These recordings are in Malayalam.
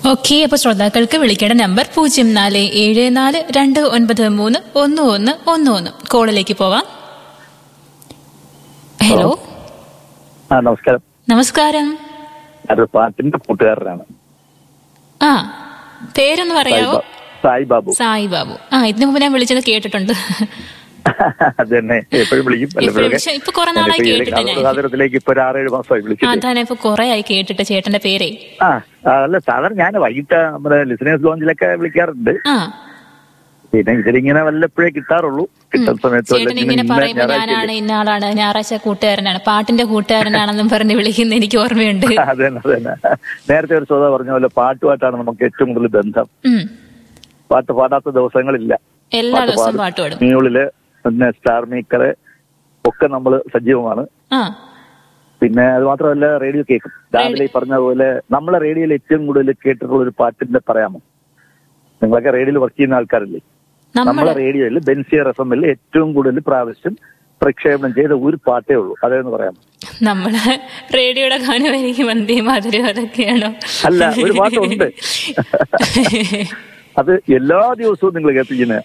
ഓക്കെ അപ്പൊ ശ്രോതാക്കൾക്ക് വിളിക്കേണ്ട നമ്പർ പൂജ്യം നാല് ഏഴ് നാല് രണ്ട് ഒൻപത് മൂന്ന് ഒന്ന് ഒന്ന് ഒന്ന് ഒന്ന് കോളിലേക്ക് പോവാം ഹലോ ആ നമസ്കാരം നമസ്കാരം അത് പാട്ടിന്റെ കൂട്ടുകാരനാണ് ആ പേരൊന്ന് പറയാവോ സായിബാ- സായി ബാബു സായി ബാബു ആ ഇതിനു മുമ്പ് ഞാൻ വിളിച്ചത് കേട്ടിട്ടുണ്ട് അത് തന്നെ എപ്പോഴും വിളിക്കും എപ്പോഴും വല്ലപ്പോഴൊക്കെ. പക്ഷെ ഇപ്പൊ കുറെ നാളായി ഞാനിപ്പോ ഈ കേട്ടിട്ട് ഞാൻ. സാഗരത്തിലേക്ക് ഇപ്പൊ ഒരു ആറേഴ് മാസമായി ആ വിളിച്ചിട്ട് അതാണ് ഇപ്പൊ കുറെ ആയി കേട്ടിട്ട് ചേട്ടന്റെ പേരേ ആ ആ, അല്ല സാധാരണ ഞാൻ വൈകിട്ട് നമ്മുടെ ലിസണേഴ്സ് ലോഞ്ചിലൊക്കെ വിളിക്കാറുണ്ട് ആ പിന്നെ ഇതിലിങ്ങനെ വല്ലപ്പോഴേ കിട്ടാറുള്ളൂ കിട്ടുന്ന സമയത്ത് വല്ല ചേട്ടൻ ഇങ്ങനെ ഇങ്ങനെ പറയുമ്പോ ഞായറാഴ്ച ഞാനാണ് ഇന്ന ആളാണ് ഞായറാഴ്ച കൂട്ടുകാരനാണ് പാട്ടിന്റെ കൂട്ടുകാരനാണെന്നും പറഞ്ഞ് വിളിക്കുന്ന എനിക്ക് ഓർമ്മയുണ്ട് അത് തന്നെ അത് തന്നെ നേരത്തെ ഒരു ശ്രോത പറഞ്ഞ പോലെ പാട്ടുമായിട്ടാണ് നമുക്ക് ഏറ്റവും കൂടുതൽ ബന്ധം ഉം. പാട്ട് പാടാത്ത ദിവസങ്ങളില്ല എല്ലാ പാട്ട് ദിവസവും പാടും. പാട്ട് പാടും മ്യൂളില് പിന്നെ സ്റ്റാർ മേക്കറ് ഒക്കെ നമ്മൾ സജീവമാണ് ആ പിന്നെ അത് മാത്രമല്ല റേഡിയോ കേൾക്കും രാവിലെ ഈ പറഞ്ഞ പോലെ നമ്മളെ റേഡിയോയിൽ ഏറ്റവും കൂടുതൽ കേട്ടിട്ടുള്ള ഒരു പാട്ടിന്റെ പറയാമോ നിങ്ങളൊക്കെ റേഡിയോയിൽ വർക്ക് ചെയ്യുന്ന ആൾക്കാരല്ലേ നമ്മളെ നമ്മള് റേഡിയോയിൽ ബെൻസിയർ എഫ് എമ്മിൽ ഏറ്റവും കൂടുതൽ പ്രാവശ്യം പ്രക്ഷേപണം ചെയ്ത ഒരു പാട്ടേ ഉള്ളൂ അതേന്ന് പറയാമോ നമ്മള് റേഡിയോയുടെ ഗാനം എനിക്ക് വന്ദേ മാതരം അതൊക്കെയാണോ അല്ല ഒരു പാട്ടുണ്ട് അത് എല്ലാ ദിവസവും നിങ്ങൾ കേൾപ്പിക്കുന്നത്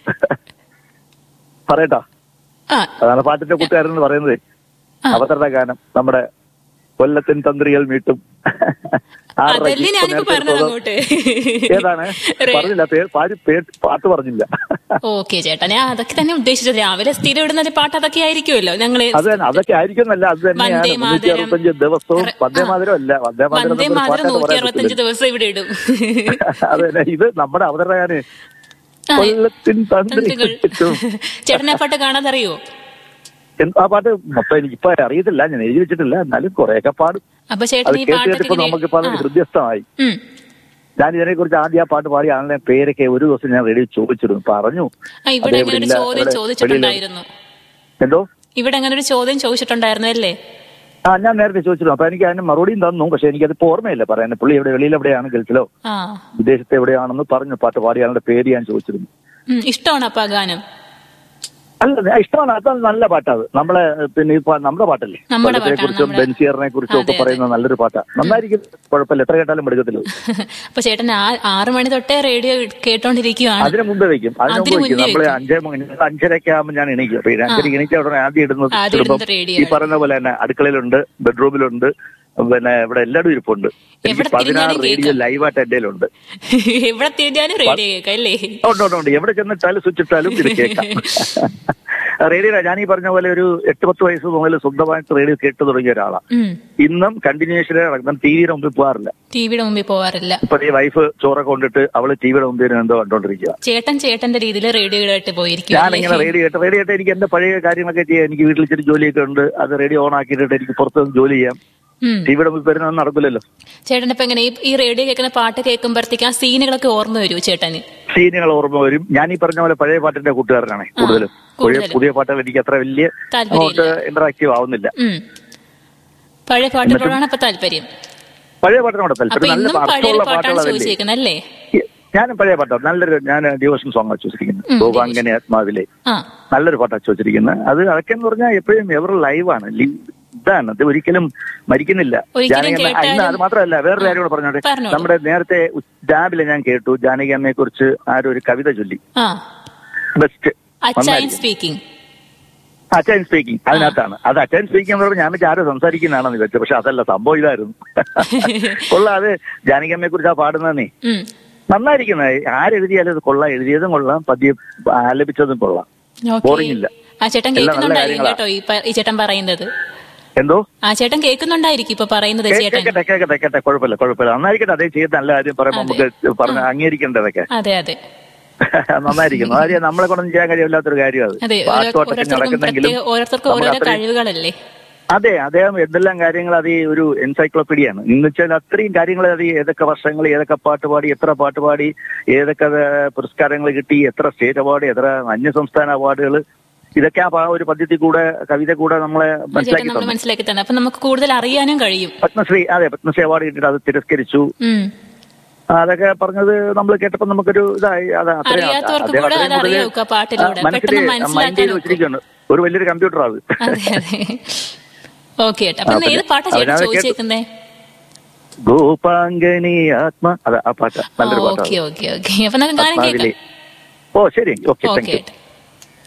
പറയട്ടാ ആ അതാണ് പാട്ടിന്റെ കൂട്ടുകാരൻ എന്ന് പറയുന്നത് ആ. അവതരണ ഗാനം നമ്മുടെ കൊല്ലത്തിൻ തന്ത്രികൾ മീട്ടും ആറരയ്ക്ക് അതല്ലേ ഇപ്പൊ ഞാനിപ്പോ നേരത്തെ പറഞ്ഞത് ഒരു അങ്ങോട്ട് ഏതാണ് റേ- പറഞ്ഞില്ല പേര് പാടി പേ- പാട്ട് പറഞ്ഞില്ല ഓക്കെ ചേട്ടാ ഞാൻ അതൊക്കെ തന്നെ ഉദ്ദേശിച്ചത് രാവിലെ സ്ഥിരം ഇടുന്ന ഒരു പാട്ട് അതൊക്കെ ആയിരിക്കുമല്ലോ ഞങ്ങള് അത് തന്നെ അതൊക്കെ ആയിരിക്കുന്നല്ല അത് തന്നെയാണ് വന്ദേ മുന്നൂറ്റി മാതരം. അറുപത്തഞ്ച് ദിവസവും ആ. വന്ദേ മാതരം അല്ല വന്ദേ മാതരം വന്ദേ എന്നൊരു മാതരം പാട്ടായിട്ട് നൂറ്റി പറയാൻ അറുപത്തഞ്ച് പറ്റില്ല. ദിവസം ഇവിടെ ഇടും അത് തന്നെ ഇത് നമ്മുടെ അവതരണ ആ, കൊല്ലത്തിൻ തന്ത്രി തന്ത്രികൾ. ചേട്ടനെ ആ പാട്ട് കാണാതറിയോ എന്ത് ആ പാട്ട് മൊത്തം എനിക്കിപ്പോ അറിയത്തില്ല ഞാൻ എഴുതി വെച്ചിട്ടില്ല എന്നാലും കുറെയൊക്കെ പാടും അപ്പൊ അത് ചേട്ടൻ ഈ കേട്ട് പാട്ടൊക്കെ കേട്ടിപ്പോ ഇങ്ങനെ- നമുക്കിപ്പോ അത് ആ. ഹൃദയസ്ഥമായി ഉം. ഞാൻ ഇതിനെ കുറിച്ച് ആദ്യം ആ പാട്ട് പാടിയ ആളിനെ പേരൊക്കെ ഒരു ദിവസം ഞാൻ റേഡിയോ ചോദിച്ചിരുന്നു പറഞ്ഞു ആ ഇവിടെ അതെ, അങ്ങനെ ഒരു ഇവിടെ ചോദ്യം ഇവിടെ ചോദിച്ചിട്ടുണ്ടായിരുന്നു എന്തോ ഇവിടെ അങ്ങനെ ഒരു ചോദ്യം ചോദിച്ചിട്ടുണ്ടായിരുന്നു അല്ലേ ആ ഞാൻ നേരത്തെ ചോദിച്ചിരുന്നു അപ്പൊ എനിക്ക് അതിന് മറുപടിയും തന്നു പക്ഷെ എനിക്കതിപ്പോ ഓർമ്മയില്ല പറയാൻ പുള്ളി എവിടെ വെളിയിൽ എവിടെയാണ് ഗൾഫിലോ ആ വിദേശത്ത് എവിടെയാണെന്ന് പറഞ്ഞു പാട്ട് പാടിയ ആളുടെ പേര് ഞാൻ ചോദിച്ചിരുന്നു ഉം, ഇഷ്ടമാണ് അപ്പൊ ആ ഗാനം അല്ല ഞാൻ ഇഷ്ടമാണ് അത് നല്ല പാട്ടാത് നമ്മളെ പിന്നെ ഈ പാ- നമ്മുടെ പാട്ടല്ലേ നമ്മുടെ കൊല്ലത്തെ പാട്ടാണ്, കുറിച്ചും നമ്മുടെ- ബെൻസിയറിനെ കുറിച്ചും ഒക്കെ അതെ, പറയുന്ന നല്ലൊരു പാട്ടാ നന്നായിരിക്കും കുഴപ്പമില്ല എത്ര കേട്ടാലും എടുക്കത്തില്ല അപ്പൊ ചേട്ടൻ ആ- ആറ് മണി തൊട്ടേ റേഡിയോ കേട്ടോണ്ടിരിക്കുവാണ് അതിന് മുമ്പ് വെക്കും അതിന് അതിന് മുമ്പ് വെക്കും മുന്നേ നമ്മള് വെക്കും. അഞ്ചേ മണി അഞ്ചരയൊക്കെ ആകുമ്പോൾ ഞാൻ എണീക്കും അപ്പൊ ഈ അഞ്ചരയ്ക്ക് എണീച്ച ഉടനെ ആദ്യം ഇടുന്നത് ആദ്യം ഇടുമ്പം ഇടുന്നത് റേഡിയോ ഈ പറയുന്ന പോലെ തന്നെ അടുക്കളയിലുണ്ട് ബെഡ്റൂമിലുണ്ട് പിന്നെ ഇവിടെ എല്ലായിടും ഇരിപ്പുണ്ട് എനിക്ക് എവിടെ പതിനാറ് തിരിഞ്ഞാലും റേഡിയോ കേൾക്കാം. ലൈവായിട്ട് എന്റെ ഉണ്ട് എവിടെ തിരിഞ്ഞാലും റേഡിയോ കേൾക്കാം അല്ലേ ഉണ്ട് ഉണ്ട് ഉണ്ട് എവിടെ ചെന്നിട്ടാലും സ്വിച്ച് ഇട്ടാലും ഇത് കേൾക്കാം റേഡിയോ ഞാൻ ഈ പറഞ്ഞ പോലെ ഒരു എട്ട് പത്ത് വയസ്സ് മുതൽ സ്വന്തമായിട്ട് റേഡിയോ കേട്ട് തുടങ്ങിയ ഒരാളാണ് ഉം ഇന്നും കണ്ടിന്യൂഷൻ നടക്കുന്ന ടി വിയുടെ മുമ്പിൽ പോകാറില്ല ടിവിയുടെ മുമ്പിൽ പോവാറില്ല ഇപ്പൊ ഈ വൈഫ് ചോറൊക്കെ കൊണ്ടിട്ട് അവള് ടിവിയുടെ മുമ്പിൽ ഇരുന്ന് എന്തോ കണ്ടോണ്ടിരിക്കുക ചേട്ടൻ ചേട്ടന്റെ രീതിയിൽ റേഡിയോയിലായിട്ട് പോയിരിക്കും ഞാനിങ്ങനെ റേഡിയോ കേട്ട് റേഡിയോ കേട്ട് എനിക്ക് എന്റെ പഴയ കാര്യങ്ങളൊക്കെ ചെയ്യാം എനിക്ക് വീട്ടിൽ ഇച്ചിരി ജോലിയൊക്കെ ഉണ്ട് അത് റേഡിയോ ഓൺ ആക്കിയിട്ട് എനിക്ക് പുറത്ത് നിന്ന് ജോലി ചെയ്യാം ഉം. ടിവിയുടെ മുമ്പിൽ വരുന്നതൊന്നും നടക്കില്ലല്ലോ ചേട്ടൻ ഇപ്പൊ എങ്ങനെ ഈ- ഈ റേഡിയോ കേൾക്കുന്ന പാട്ട് കേൾക്കുമ്പോഴത്തേക്ക് ആ സീനുകളൊക്കെ ഓർമ്മ വരുമോ ചേട്ടന് സീനുകൾ ഓർമ്മ വരും ഞാൻ ഈ പറഞ്ഞ പോലെ പഴയ പാട്ടിന്റെ കൂട്ടുകാരനാണ് കൂടുതലും പുതിയ കൂടുതലും. പുതിയ പാട്ടുകൾ എനിക്ക് അത്ര വലിയ താല്പര്യമില്ല. അങ്ങോട്ട് ഇന്ററാക്റ്റീവ് ആവുന്നില്ല ഉം പഴയ പാട്ടുകളോടാണ് ഇപ്പൊ താല്പര്യം പഴയ പാട്ടിനോട് അപ്പൊ താല്പര്യം നല്ല ഇന്നും പഴയ അർത്ഥമുള്ള പാട്ടാണ് പാട്ടുകൾ അതല്ലേ ചോദിച്ചേക്കുന്നത് അല്ലേ ഞാനും പഴയ പാട്ടാണ് നല്ലൊരു ഞാൻ ഡിവോഷൻ സോങ് വെച്ചിരിക്കുന്നത് ഉം, ഗോപാങ്കനെ ആത്മാവിലെ ആ നല്ലൊരു പാട്ടാ ചോദിച്ചിരിക്കുന്നത് അത് അതൊക്കെ എന്ന് പറഞ്ഞാൽ എപ്പോഴും എവർ ലൈവാണ് ഇതാണ് അത് ഒരിക്കലും മരിക്കുന്നില്ല ഒരിക്കലും ജാനകി അമ്മ- ആ, ഇന്ന് കേട്ടാലും- അത് മാത്രമല്ല വേറൊരു കാര്യം കൂടെ പറഞ്ഞോട്ടെ പറഞ്ഞോളൂ. നമ്മുടെ നേരത്തെ ഉ- രാവിലെ ഞാൻ കേട്ടു ജാനകി അമ്മയെ കുറിച്ച് ആരും ഒരു കവിത ചൊല്ലി ആ ബെസ്റ്റ് അച്ചായൻ സ്പീക്കിംഗ് അച്ചൻ സ്പീക്കിംഗ് അതിനകത്താണ് അത് അച്ചൻ സ്പീക്കിംഗ് എന്ന് പറഞ്ഞാൽ ഞാൻ വെച്ചാൽ ആരും സംസാരിക്കുന്നതാണെന്ന് വെച്ചത് പക്ഷെ അതല്ല സംഭവം ഇതായിരുന്നു കൊള്ളാം അത് ജാനകി അമ്മയെ കുറിച്ച് ആ പാടുന്നതേ ഉം നന്നായിരിക്കുന്നത് ആരെഴുതിയാലും അത് കൊള്ളാം എഴുതിയതും കൊള്ളാം പതിയെ ആലപിച്ചതും കൊള്ളാം ഓക്കെ Boring ഇല്ല. ആ ചേട്ടൻ എല്ലാം നല്ല കേൾക്കുന്നുണ്ടായിരിക്കും കാര്യങ്ങളാ. കേട്ടോ ഈ പ- ഈ ചേട്ടൻ പറയുന്നത് എന്തോ ആ ചേട്ടൻ കേൾക്കുന്നുണ്ടായിരിക്കും ഇപ്പൊ പറയുന്നത് കേ- ചേട്ടൻ കേക്കട്ടെ കേക്കട്ടെ കേട്ടെ കുഴപ്പമില്ല കുഴപ്പമില്ല നന്നായിരിക്കട്ടെ അതേ ചെയ്ത് നല്ല കാര്യം പറയുമ്പോൾ അതെ. നമുക്ക് പറഞ്ഞ അംഗീകരിക്കേണ്ടതൊക്കെ അതെ അതെ നന്നായിരിക്കുന്നു കാര്യം നമ്മളെ കൊണ്ടൊന്നും ചെയ്യാൻ കഴിയില്ലാത്തൊരു കാര്യം അത് അതെ ഓരോ- പാട്ടോട്ടൊക്കെ ഓരോരുത്തർക്കും നടക്കുന്നെങ്കിലും പ്രത്യേക ഓരോരുത്തർക്കും നമുക്ക് ഓരോരോ അത്രയും- കഴിവുകളല്ലേ അതെ അദ്ദേഹം എന്തെല്ലാം കാര്യങ്ങൾ അത് ഈ ഒരു എൻസൈക്ലോപീഡിയാണ് ഇന്ന് വെച്ചാൽ അത്രയും കാര്യങ്ങൾ അത് ഈ ഏതൊക്കെ വർഷങ്ങൾ ഏതൊക്കെ പാട്ട് പാടി എത്ര പാട്ട് പാടി ഏതൊക്കെ ഏഹ്, പുരസ്കാരങ്ങൾ കിട്ടി എത്ര സ്റ്റേറ്റ് അവാർഡ് എത്ര അന്യ സംസ്ഥാന അവാർഡുകൾ ഇതൊക്കെ ആ പാ- ഒരു പദ്യത്തിൽ കൂടെ കവിത കൂടെ നമ്മളെ ആ ചേട്ടൻ മനസ്സിലാക്കി നമ്മൾ തന്നു മനസ്സിലാക്കി തന്നെ അപ്പൊ നമുക്ക് കൂടുതൽ അറിയാനും കഴിയും പത്മശ്രീ അതെ പത്മശ്രീ അവാർഡ് കിട്ടിയിട്ട് അത് തിരസ്കരിച്ചു ഉം ആ, അതൊക്കെ പറഞ്ഞത് നമ്മൾ കേട്ടപ്പോൾ നമുക്കൊരു ഇതായി അത് അത്രയും- അറിയാത്തവർക്ക് അദ്ദേഹം കൂടെ അത്രയും അത് കൂടുതൽ, അറിയാം ആ പാട്ടിലൂടെ. ആ, മനസ്സിൽ പെട്ടെന്ന് മൈൻഡ് ചെയ്ത് മനസ്സിലാക്കാൻ വെച്ചിരിക്കുകയാണ് ഒരു വലിയൊരു കമ്പ്യൂട്ടർ അത് അതെ അതെ ഓക്കെ ചേട്ടാ അപ്പൊ ആ, ഇന്ന് ഏത് പിന്നെ പാട്ടാ ചേട്ടൻ അതിനകത്ത് കേട്ടു. ചോദിച്ചേക്കുന്നേ ഗോപാംഗനി ആത്മ അതെ ആ പാട്ട് നല്ലൊരു ഓക്കെ പാട്ടാണ് ഓക്കെ ഓക്കെ അപ്പൊ നമുക്ക് ഗാനം ആത്മാവിലെ കേൾക്കാം ഓ ശരി ഓക്കെ താങ്ക് ഓക്കെ യു